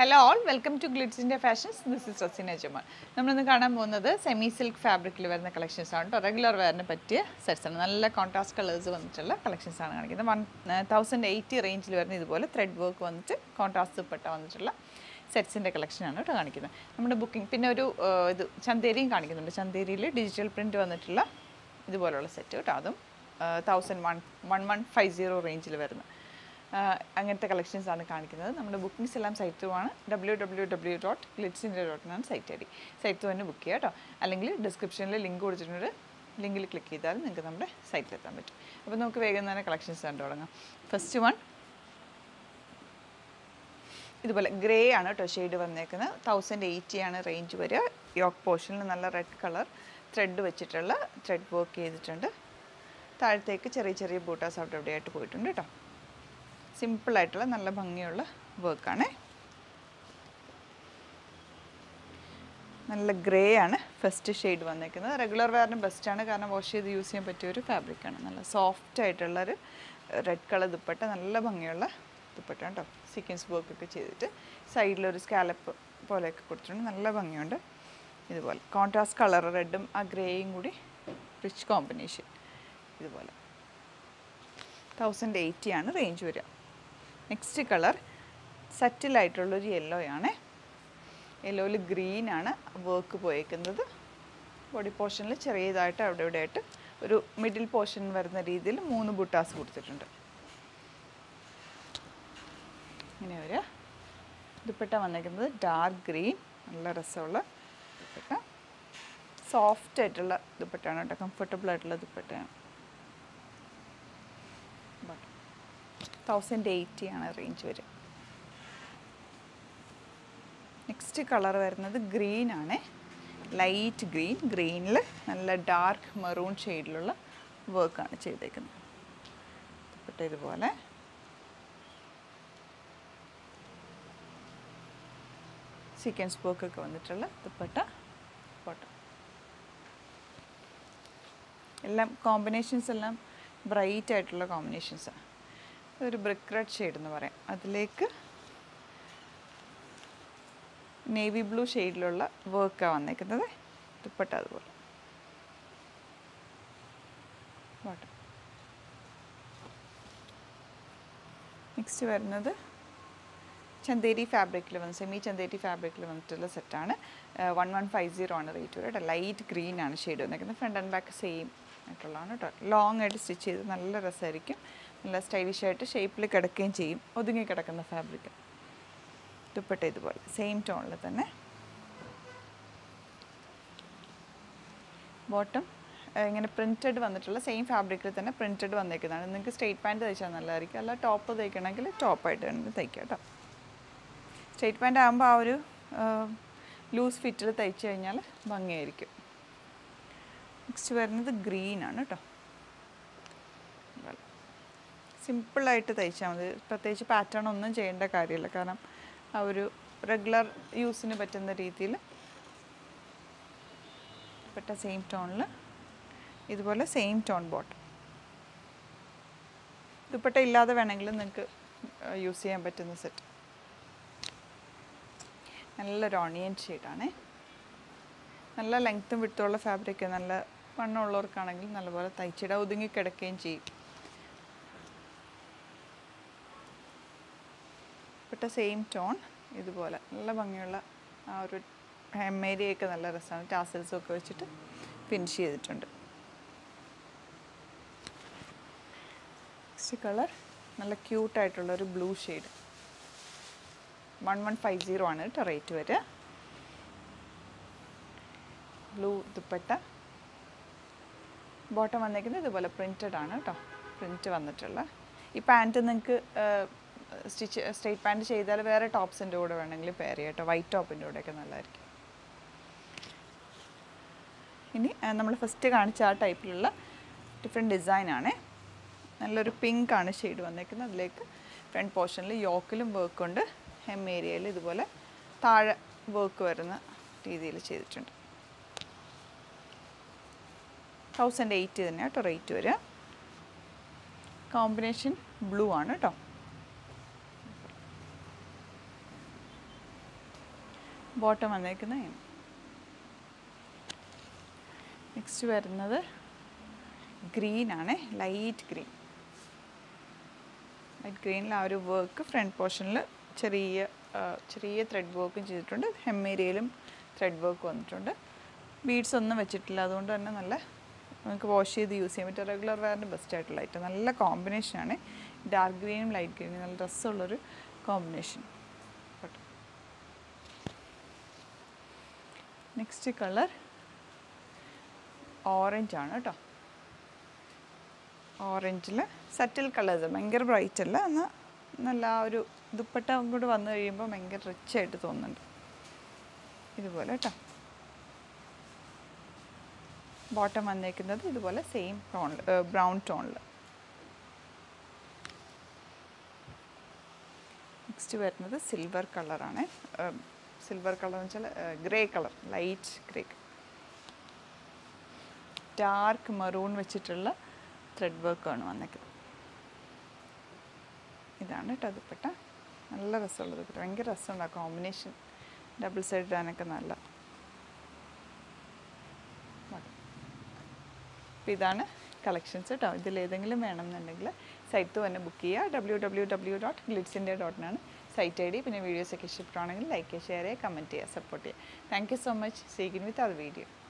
hello all welcome to glitz India fashions this is Rasina Jamal നമ്മളിന്ന് കാണാൻ പോകുന്നത് സെമി സിൽക്ക് ഫാബ്രിക്കിൽ വരുന്ന കളക്ഷൻസ് ആണ് കേട്ടോ റെഗുലർ വെയറിന് പറ്റിയ സെറ്റ്സ് ആണ് നല്ല കോൺട്രാസ്റ്റ് കളേഴ്സ് വന്നിട്ടുള്ള കളക്ഷൻസ് ആണ് കാണിക്കുന്നത് വൺ തൗസൻഡ് എയ്റ്റി റേഞ്ചിൽ വരുന്ന ഇതുപോലെ ത്രെഡ് വർക്ക് വന്നിട്ട് കോൺട്രാസ്റ്റ് ദുപ്പട്ട വന്നിട്ടുള്ള സെറ്റ്സിൻ്റെ കളക്ഷനാണ് കേട്ടോ കാണിക്കുന്നത് നമ്മുടെ ബുക്കിംഗ് പിന്നെ ഒരു ആ, ഇത് ചന്തേരിയും കാണിക്കുന്നുണ്ട് ചന്തേരിയിൽ ഡിജിറ്റൽ പ്രിൻറ്റ് വന്നിട്ടുള്ള ഇതുപോലുള്ള സെറ്റ് കേട്ടോ അതും thousand one one one five zero റേഞ്ചിൽ വരുന്ന ആഹ് അങ്ങനത്തെ കളക്ഷൻസ് ആണ് കാണിക്കുന്നത് നമ്മുടെ ബുക്കിംഗ്സ് എല്ലാം സൈറ്റ് ത്രൂ ആണ് W W W dot glitz India dot ആണ് site I D site through തന്നെ ബുക്ക് ചെയ്യുക കേട്ടോ അല്ലെങ്കിൽ ഡിസ്ക്രിപ്ഷനിൽ ലിങ്ക് കൊടുത്തിട്ടുണ്ട് ലിങ്കിൽ ക്ലിക്ക് ചെയ്താൽ നിങ്ങൾക്ക് നമ്മുടെ സൈറ്റിൽ എത്താൻ പറ്റും അപ്പോൾ നമുക്ക് വേഗം തന്നെ കളക്ഷൻസ് കണ്ടു തുടങ്ങാം ഫസ്റ്റ് വൺ ഇതുപോലെ ഗ്രേ ആണ് കേട്ടോ ഷെയ്ഡ് വന്നേക്കുന്നത് തൗസൻഡ് എയ്റ്റി ആണ് റേഞ്ച് വരിക യോക്ക് പോർഷനിൽ നല്ല റെഡ് കളർ ത്രെഡ് വെച്ചിട്ടുള്ള ത്രെഡ് വർക്ക് ചെയ്തിട്ടുണ്ട് താഴത്തേക്ക് ചെറിയ ചെറിയ ബൂട്ടാസ് അവിടെ ഇവിടെ ആയിട്ട് പോയിട്ടുണ്ട് കേട്ടോ സിമ്പിളായിട്ടുള്ള നല്ല ഭംഗിയുള്ള വർക്കാണ് നല്ല ഗ്രേ ആണ് ഫസ്റ്റ് ഷെയ്ഡ് വന്നേക്കുന്നത് റെഗുലർ വെയറിന് ബെസ്റ്റാണ് കാരണം വാഷ് ചെയ്ത് യൂസ് ചെയ്യാൻ പറ്റിയ ഒരു ഫാബ്രിക്കാണ് നല്ല സോഫ്റ്റ് ആയിട്ടുള്ളൊരു റെഡ് കളർ ദുപ്പട്ട നല്ല ഭംഗിയുള്ള ദുപ്പട്ട കേട്ടോ സീക്വൻസ് വർക്കൊക്കെ ചെയ്തിട്ട് സൈഡിലൊരു സ്കാലപ്പ് പോലെയൊക്കെ കൊടുത്തിട്ടുണ്ട് നല്ല ഭംഗിയുണ്ട് ഇതുപോലെ കോൺട്രാസ്റ്റ് കളർ റെഡും ആ ഗ്രേയും കൂടി റിച്ച് കോമ്പിനേഷൻ ഇതുപോലെ തൗസൻഡ് എയ്റ്റി ആണ് റേഞ്ച് വരിക നെക്സ്റ്റ് കളർ സറ്റിലായിട്ടുള്ളൊരു യെല്ലോ ആണ് യെല്ലോയിൽ ഗ്രീൻ ആണ് വർക്ക് പോയേക്കുന്നത് ബോഡി പോർഷനിൽ ചെറിയതായിട്ട് അവിടെ ഇവിടെ ആയിട്ട് ഒരു മിഡിൽ പോർഷൻ വരുന്ന രീതിയിൽ മൂന്ന് ബുട്ടാസ് കൊടുത്തിട്ടുണ്ട് ഇങ്ങനെ വരിക ദുപ്പട്ട വന്നേക്കുന്നത് ഡാർക്ക് ഗ്രീൻ നല്ല രസമുള്ള ദുപ്പട്ട സോഫ്റ്റ് ആയിട്ടുള്ള ദുപ്പട്ടയാണ് കേട്ടോ കംഫർട്ടബിൾ ആയിട്ടുള്ള ദുപ്പട്ടയാണ് തൗസൻഡ് എയ്റ്റി ആണ് റേഞ്ച് വരിക നെക്സ്റ്റ് കളർ വരുന്നത് ഗ്രീൻ ആണ് ലൈറ്റ് ഗ്രീൻ ഗ്രീനിൽ നല്ല ഡാർക്ക് മെറൂൺ ഷെയ്ഡിലുള്ള വർക്കാണ് ചെയ്തേക്കുന്നത് ദുപ്പട്ട ഇതുപോലെ സീക്വൻസ് വർക്കൊക്കെ വന്നിട്ടുള്ള ദുപ്പട്ട ഫോട്ടോ എല്ലാം കോമ്പിനേഷൻസ് എല്ലാം ബ്രൈറ്റ് ആയിട്ടുള്ള കോമ്പിനേഷൻസാണ് ഒരു ബ്രിക്ക് റെഡ് ഷെയ്ഡ് എന്ന് പറയാം അതിലേക്ക് നേവി ബ്ലൂ ഷെയ്ഡിലുള്ള വർക്കാണ് വന്നേക്കുന്നത് ദുപ്പട്ട അതുപോലെ ബോട്ടം നെക്സ്റ്റ് വരുന്നത് ചന്തേരി ഫാബ്രിക്കിൽ വന്ന് സെമി ചന്തേരി ഫാബ്രിക്കിൽ വന്നിട്ടുള്ള സെറ്റാണ് വൺ വൺ ഫൈവ് സീറോ ആണ് റേറ്റ് വരിക കേട്ടോ ലൈറ്റ് ഗ്രീൻ ആണ് ഷെയ്ഡ് വന്നിരിക്കുന്നത് ഫ്രണ്ട് ആൻഡ് ബാക്ക് സെയിം ആയിട്ടുള്ളതാണ് കേട്ടോ ലോങ് ആയിട്ട് സ്റ്റിച്ച് ചെയ്ത് നല്ല രസമായിരിക്കും നല്ല സ്റ്റൈലിഷ് ആയിട്ട് ഷേപ്പിൽ കിടക്കുകയും ചെയ്യും ഒതുങ്ങി കിടക്കുന്ന ഫാബ്രിക് ദുപ്പട്ട ഇതുപോലെ സെയിം ടോണിൽ തന്നെ ബോട്ടം ഇങ്ങനെ പ്രിൻറ്റഡ് വന്നിട്ടുള്ള സെയിം ഫാബ്രിക്കിൽ തന്നെ പ്രിൻറ്റഡ് വന്നേക്കുന്നതാണ് നിങ്ങൾക്ക് സ്ട്രെയിറ്റ് പാൻറ്റ് തയ്ച്ചാൽ നല്ലതായിരിക്കും അല്ല ടോപ്പ് തയ്ക്കണമെങ്കിൽ ടോപ്പായിട്ട് വേണമെങ്കിൽ തയ്ക്കാം കേട്ടോ സ്ട്രെയിറ്റ് പാൻറ്റ് ആകുമ്പോൾ ആ ഒരു ലൂസ് ഫിറ്റിൽ തയ്ച്ചു കഴിഞ്ഞാൽ ഭംഗിയായിരിക്കും നെക്സ്റ്റ് വരുന്നത് ഗ്രീൻ ആണ് കേട്ടോ സിമ്പിളായിട്ട് തയ്ച്ചാൽ മതി പ്രത്യേകിച്ച് പാറ്റേൺ ഒന്നും ചെയ്യേണ്ട കാര്യമില്ല കാരണം ആ ഒരു റെഗുലർ യൂസിന് പറ്റുന്ന രീതിയിൽ പെട്ട സെയിം ടോണിൽ ഇതുപോലെ സെയിം ടോൺ ബോട്ടം ദുപ്പട്ട ഇല്ലാതെ വേണമെങ്കിലും നിങ്ങൾക്ക് യൂസ് ചെയ്യാൻ പറ്റുന്ന സെറ്റ് നല്ലൊരു ഓണിയൻ ഷെയ്ഡാണേ നല്ല ലെങ്ത്തും വിട്ടുള്ള ഫാബ്രിക് നല്ല വണ്ണമുള്ളവർക്കാണെങ്കിൽ നല്ലപോലെ തയ്ച്ചിട ഒതുങ്ങി കിടക്കുകയും ചെയ്യും പെട്ട സെയിം ടോൺ ഇതുപോലെ നല്ല ഭംഗിയുള്ള ആ ഒരു ഹെമ്മേരിയൊക്കെ നല്ല രസമാണ് ടാസൽസും ഒക്കെ വെച്ചിട്ട് ഫിനിഷ് ചെയ്തിട്ടുണ്ട് നെക്സ്റ്റ് കളർ നല്ല ക്യൂട്ടായിട്ടുള്ള ഒരു blue shade one one five zero ആണ് കേട്ടോ റേറ്റ് വരിക ബ്ലൂ ദുപ്പട്ട ബോട്ടം വന്നേക്കുന്നത് ഇതുപോലെ പ്രിൻറ്റഡ് ആണ് കേട്ടോ പ്രിൻറ്റ് വന്നിട്ടുള്ള ഈ പാൻറ്റ് നിങ്ങൾക്ക് സ്റ്റിച്ച് സ്ട്രെയിറ്റ് പാൻറ്റ് ചെയ്താൽ വേറെ ടോപ്സിൻ്റെ കൂടെ വേണമെങ്കിൽ പെയർ ചെയ്യാം കേട്ടോ വൈറ്റ് ടോപ്പിൻ്റെ കൂടെയൊക്കെ നല്ലതായിരിക്കും ഇനി നമ്മൾ ഫസ്റ്റ് കാണിച്ച ആ ടൈപ്പിലുള്ള ഡിഫറെൻറ്റ് ഡിസൈനാണ് നല്ലൊരു പിങ്ക് ആണ് ഷെയ്ഡ് വന്നേക്കുന്നത് അതിലേക്ക് ഫ്രണ്ട് പോർഷനിൽ യോക്കിലും വർക്ക് ഉണ്ട് ഹെം ഏരിയയിൽ ഇതുപോലെ താഴെ വർക്ക് വരുന്ന രീതിയിൽ ചെയ്തിട്ടുണ്ട് തൗസൻഡ് എയ്റ്റ് തന്നെ കേട്ടോ റേറ്റ് വരിക കോമ്പിനേഷൻ ബ്ലൂ ആണ് കേട്ടോ ബോട്ടം വന്നേക്കുന്ന നെക്സ്റ്റ് വരുന്നത് ഗ്രീൻ ആണ് ലൈറ്റ് ഗ്രീൻ ലൈറ്റ് ഗ്രീനിൽ ആ ഒരു വർക്ക് ഫ്രണ്ട് പോർഷനിൽ ചെറിയ ആ, ചെറിയ ത്രെഡ് വർക്കും ചെയ്തിട്ടുണ്ട് ഹെമ്മേരിയയിലും ത്രെഡ് വർക്ക് വന്നിട്ടുണ്ട് ബീഡ്സ് ഒന്നും വെച്ചിട്ടില്ല അതുകൊണ്ട് തന്നെ നല്ല നമുക്ക് വാഷ് ചെയ്ത് യൂസ് ചെയ്യാൻ പറ്റും റെഗുലർ വെയറിൻ്റെ ബെസ്റ്റ് ആയിട്ടുള്ള ഐറ്റം നല്ല കോമ്പിനേഷനാണ് ഡാർക്ക് ഗ്രീനും ലൈറ്റ് ഗ്രീനും നല്ല രസമുള്ളൊരു കോമ്പിനേഷൻ നെക്സ്റ്റ് കളർ ഓറഞ്ച് ആണ് കേട്ടോ ഓറഞ്ചിൽ സറ്റിൽ കളേഴ്സ് ഭയങ്കര ബ്രൈറ്റ് അല്ല എന്നാൽ നല്ല ആ ഒരു ദുപ്പട്ട കൂടെ വന്നു കഴിയുമ്പോൾ ഭയങ്കര റിച്ച് ആയിട്ട് തോന്നുന്നുണ്ട് ഇതുപോലെ കേട്ടോ ബോട്ടം വന്നേക്കുന്നത് ഇതുപോലെ സെയിം ടോണിൽ ബ്രൗൺ ടോണിൽ നെക്സ്റ്റ് വരുന്നത് സിൽവർ കളറാണ് സിൽവർ കളർ എന്ന് വെച്ചാൽ grey colour light grey dark maroon വെച്ചിട്ടുള്ള ത്രെഡ് വർക്കാണ് വന്നേക്കുന്നത് ഇതാണ് കേട്ടോ ദുപ്പട്ട നല്ല രസമുള്ള ദുപ്പട്ട ഭയങ്കര രസമുണ്ട് ആ കോമ്പിനേഷൻ ഡബിൾ സൈഡ് ഇടാനൊക്കെ നല്ല അപ്പോൾ ഇതാണ് കളക്ഷൻസ് കേട്ടോ ഇതിൽ ഏതെങ്കിലും വേണമെന്നുണ്ടെങ്കിൽ സൈറ്റ് തന്നെ ബുക്ക് ചെയ്യുക W W W dot glitz India ഡോട്ടിനാണ് സൈറ്റ് ഐ ഡി പിന്നെ വീഡിയോസൊക്കെ ഇഷ്ടപ്പെടുകയാണെങ്കിൽ ലൈക്ക് ചെയ്യുക ഷെയർ ചെയ്യുക കമൻറ്റ് ചെയ്യുക സപ്പോർട്ട് ചെയ്യുക താങ്ക് യു സോ മച്ച് സീക്കിൻ വിത്ത് അത് വീഡിയോ